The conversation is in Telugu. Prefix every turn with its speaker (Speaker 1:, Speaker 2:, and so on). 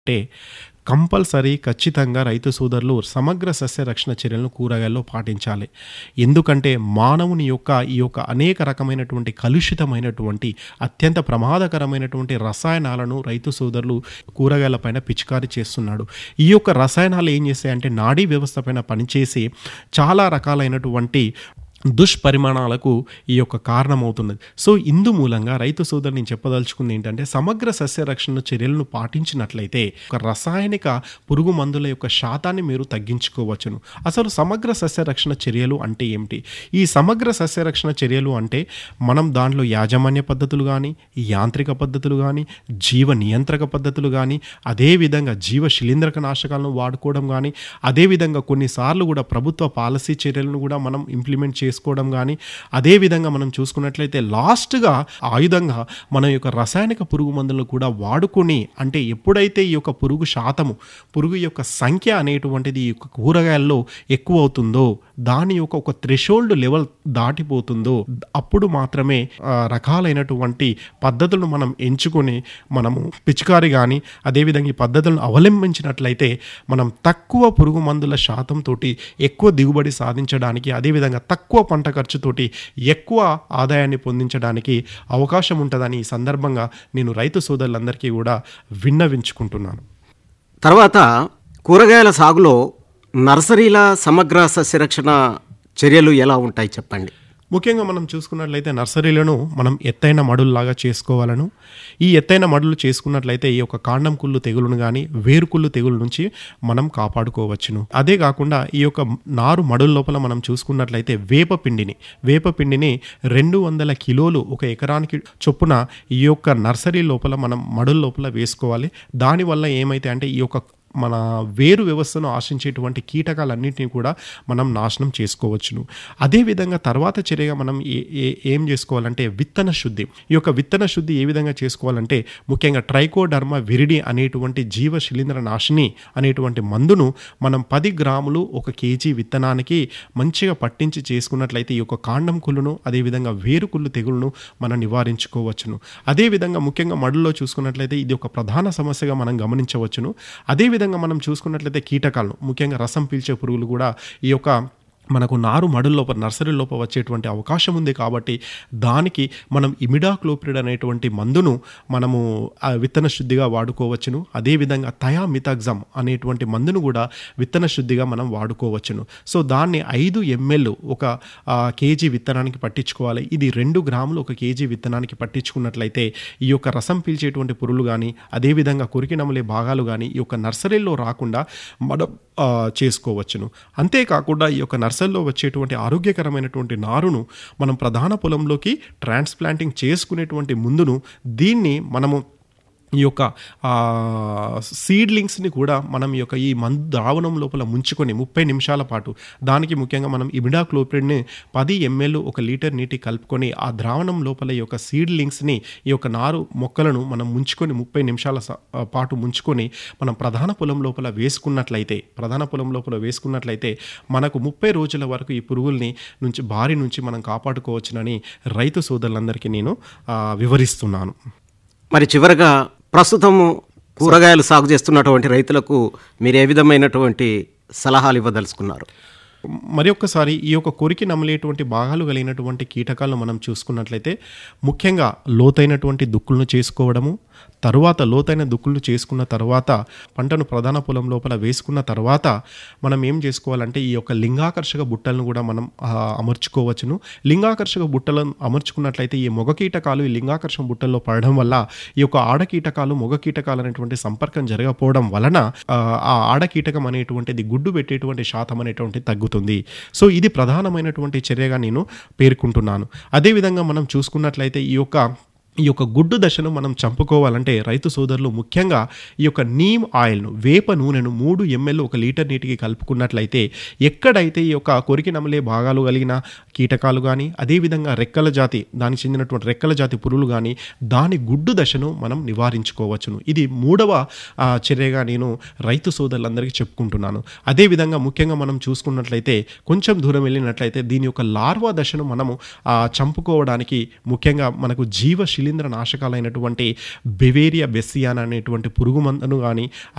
Speaker 1: అంటే కంపల్సరీ ఖచ్చితంగా రైతు సోదరులు సమగ్ర సస్య రక్షణ చర్యలను కూరగాయల్లో పాటించాలి ఎందుకంటే మానవుని యొక్క ఈ యొక్క అనేక రకమైనటువంటి కలుషితమైనటువంటి అత్యంత ప్రమాదకరమైనటువంటి రసాయనాలను రైతు సోదరులు కూరగాయల పైన పిచికారీ చేస్తున్నాడు ఈ యొక్క రసాయనాలు ఏం చేస్తాయంటే నాడీ వ్యవస్థ పైన పనిచేసి చాలా రకాలైనటువంటి దుష్పరిమాణాలకు ఈ యొక్క కారణమవుతున్నది సో ఇందు మూలంగా రైతు సోదరు నేను చెప్పదలుచుకుంది ఏంటంటే సమగ్ర సస్య రక్షణ చర్యలను పాటించినట్లయితే ఒక రసాయనిక పురుగు మందుల యొక్క శాతాన్ని మీరు తగ్గించుకోవచ్చును అసలు సమగ్ర సస్య రక్షణ చర్యలు అంటే ఏమిటి ఈ సమగ్ర సస్య రక్షణ చర్యలు అంటే మనం దాంట్లో యాజమాన్య పద్ధతులు కానీ యాంత్రిక పద్ధతులు కానీ జీవ నియంత్రక పద్ధతులు కానీ అదేవిధంగా జీవ శిలీంద్రక నాశకాలను వాడుకోవడం కానీ అదేవిధంగా కొన్నిసార్లు కూడా ప్రభుత్వ పాలసీ చర్యలను కూడా మనం ఇంప్లిమెంట్ చేసుకోవడం కానీ అదేవిధంగా మనం చూసుకున్నట్లయితే లాస్ట్గా ఆయుధంగా మన యొక్క రసాయనిక పురుగు మందులను కూడా వాడుకొని అంటే ఎప్పుడైతే ఈ యొక్క పురుగు శాతము పురుగు యొక్క సంఖ్య అనేటువంటిది ఈ యొక్క కూరగాయల్లో ఎక్కువ అవుతుందో దాని యొక్క ఒక థ్రెషోల్డ్ లెవెల్ దాటిపోతుందో అప్పుడు మాత్రమే ఆ, రకాలైనటువంటి పద్ధతులను మనం ఎంచుకొని మనము పిచికారి కానీ అదేవిధంగా ఈ పద్ధతులను అవలంబించినట్లయితే మనం తక్కువ పురుగు మందుల శాతంతో ఎక్కువ దిగుబడి సాధించడానికి అదేవిధంగా తక్కువ పంట ఖర్చుతోటి ఎక్కువ ఆదాయాన్ని పొందించడానికి అవకాశం ఉంటుందని ఈ సందర్భంగా నేను రైతు సోదరులందరికీ కూడా విన్నవించుకుంటున్నాను
Speaker 2: తర్వాత కూరగాయల సాగులో నర్సరీల సమగ్ర సస్యరక్షణ చర్యలు ఎలా ఉంటాయి చెప్పండి
Speaker 1: ముఖ్యంగా మనం చూసుకున్నట్లయితే నర్సరీలను మనం ఎత్తైన మడుల్లాగా చేసుకోవాలను ఈ ఎత్తైన మడులు చేసుకున్నట్లయితే ఈ యొక్క కాండం కుళ్ళు తెగులును కానీ వేరుకుళ్ళు తెగులు నుంచి మనం కాపాడుకోవచ్చును అదే కాకుండా ఈ యొక్క నారు మడుల లోపల మనం చూసుకున్నట్లయితే వేప పిండిని వేప పిండిని రెండు వందల కిలోలు ఒక ఎకరానికి చొప్పున ఈ యొక్క నర్సరీ లోపల మనం మడుల లోపల వేసుకోవాలి దానివల్ల ఏమైతే అంటే ఈ యొక్క మన వేరు వ్యవస్థను ఆశించేటువంటి కీటకాలన్నింటినీ కూడా మనం నాశనం చేసుకోవచ్చును అదేవిధంగా తర్వాత చర్యగా మనం ఏ- ఏ- ఏం చేసుకోవాలంటే విత్తన శుద్ధి ఈ యొక్క విత్తన శుద్ధి ఏ విధంగా చేసుకోవాలంటే ముఖ్యంగా ట్రైకోడర్మా విరిడి అనేటువంటి జీవ శిలీంద్ర నాశిని అనేటువంటి మందును మనం పది గ్రాములు ఒక కేజీ విత్తనానికి మంచిగా పట్టించి చేసుకున్నట్లయితే ఈ యొక్క కాండం కుళ్ళును అదేవిధంగా వేరు కుళ్ళు తెగులను మనం నివారించుకోవచ్చును అదేవిధంగా ముఖ్యంగా మడుల్లో చూసుకున్నట్లయితే ఇది ఒక ప్రధాన సమస్యగా మనం గమనించవచ్చును అదేవిధంగా మనం చూసుకున్నట్లయితే కీటకాలను ముఖ్యంగా రసం పీల్చే పురుగులు కూడా ఈ యొక్క మనకు నారు మడుల లోపల నర్సరీ లోపల వచ్చేటువంటి అవకాశం ఉంది కాబట్టి దానికి మనం ఇమిడాక్లోప్రిడ్ అనేటువంటి మందును మనము ఆ విత్తన శుద్ధిగా వాడుకోవచ్చును అదేవిధంగా థయామితాగ్జమ్ అనేటువంటి మందును కూడా విత్తన శుద్ధిగా మనం వాడుకోవచ్చును సో దాన్ని ఐదు ఎంఎల్ ఒక ఆ, కేజీ విత్తనానికి పట్టించుకోవాలి ఇది రెండు గ్రాములు ఒక కేజీ విత్తనానికి పట్టించుకున్నట్లయితే ఈ యొక్క రసం పీల్చేటువంటి పురుగులు కానీ అదేవిధంగా కొరికి నమలే భాగాలు కానీ ఈ యొక్క నర్సరీలో రాకుండా మనం ఆ, చేసుకోవచ్చును అంతేకాకుండా ఈ యొక్క నర్సరీలో వచ్చేటువంటి ఆరోగ్యకరమైనటువంటి నారును మనం ప్రధాన పొలంలోకి ట్రాన్స్ప్లాంటింగ్ చేసుకునేటువంటి ముందును దీన్ని మనము ఈ యొక్క సీడ్లింగ్స్ని కూడా మనం ఈ యొక్క ఈ మందు ద్రావణం లోపల ముంచుకొని ముప్పై నిమిషాల పాటు దానికి ముఖ్యంగా మనం ఇమిడాక్లోప్రిడ్ని పది ఎంఎల్ ఒక లీటర్ నీటి కలుపుకొని ఆ ద్రావణం లోపల ఈ యొక్క సీడ్లింగ్స్ని ఈ యొక్క నారు మొక్కలను మనం ముంచుకొని ముప్పై నిమిషాల స- ఆ, పాటు ముంచుకొని మనం ప్రధాన పొలం లోపల వేసుకున్నట్లయితే ప్రధాన పొలం లోపల వేసుకున్నట్లయితే మనకు ముప్పై రోజుల వరకు ఈ పురుగుల్ని నుంచి బారి నుంచి మనం కాపాడుకోవచ్చునని రైతు సోదరులందరికీ నేను ఆ, వివరిస్తున్నాను
Speaker 2: మరి చివరగా ప్రస్తుతము కూరగాయలు సాగు చేస్తున్నటువంటి రైతులకు మీరు ఏ విధమైనటువంటి సలహాలు ఇవ్వదలుచుకున్నారు
Speaker 1: మరి ఒక్కసారి ఈ యొక్క కొరికి నమలేటువంటి భాగాలు కలిగినటువంటి కీటకాలను మనం చూసుకున్నట్లయితే ముఖ్యంగా లోతైనటువంటి దుక్కులను చేసుకోవడము తరువాత లోతైన దుక్కులను చేసుకున్న తర్వాత పంటను ప్రధాన పొలం లోపల వేసుకున్న తర్వాత మనం ఏం చేసుకోవాలంటే ఈ యొక్క లింగాకర్షక బుట్టలను కూడా మనం ఆ, అమర్చుకోవచ్చును లింగాకర్షక బుట్టలను అమర్చుకున్నట్లయితే ఈ మొగ కీటకాలు ఈ లింగాకర్షక బుట్టల్లో పడడం వల్ల ఈ యొక్క ఆడ కీటకాలు మొగ కీటకాలు అనేటువంటి సంపర్కం జరగకపోవడం వలన ఆ, ఆ ఆడ కీటకం అనేటువంటిది గుడ్డు పెట్టేటువంటి శాతం అనేటువంటి తగ్గుతుంది సో ఇది ప్రధానమైనటువంటి చర్యగా నేను పేర్కొంటున్నాను అదేవిధంగా మనం చూసుకున్నట్లయితే ఈ యొక్క ఈ యొక్క గుడ్డు దశను మనం చంపుకోవాలంటే రైతు సోదరులు ముఖ్యంగా ఈ యొక్క నీమ్ ఆయిల్ను వేప నూనెను మూడు ఎంఎల్ ఒక లీటర్ నీటికి కలుపుకున్నట్లయితే ఎక్కడైతే ఈ యొక్క కొరికి నమలే భాగాలు కలిగిన కీటకాలు కానీ అదేవిధంగా రెక్కల జాతి దానికి చెందినటువంటి రెక్కల జాతి పురుగులు కానీ దాని గుడ్డు దశను మనం నివారించుకోవచ్చును ఇది మూడవ ఆ, చర్యగా నేను రైతు సోదరులందరికీ చెప్పుకుంటున్నాను అదేవిధంగా ముఖ్యంగా మనం చూసుకున్నట్లయితే కొంచెం దూరం వెళ్ళినట్లయితే దీని యొక్క లార్వా దశను మనము ఆ, చంపుకోవడానికి ముఖ్యంగా మనకు జీవ శిలీంద్ర నాశకాలైనటువంటి బెవేరియా బెస్సియాన్ అనేటువంటి పురుగు మందును కానీ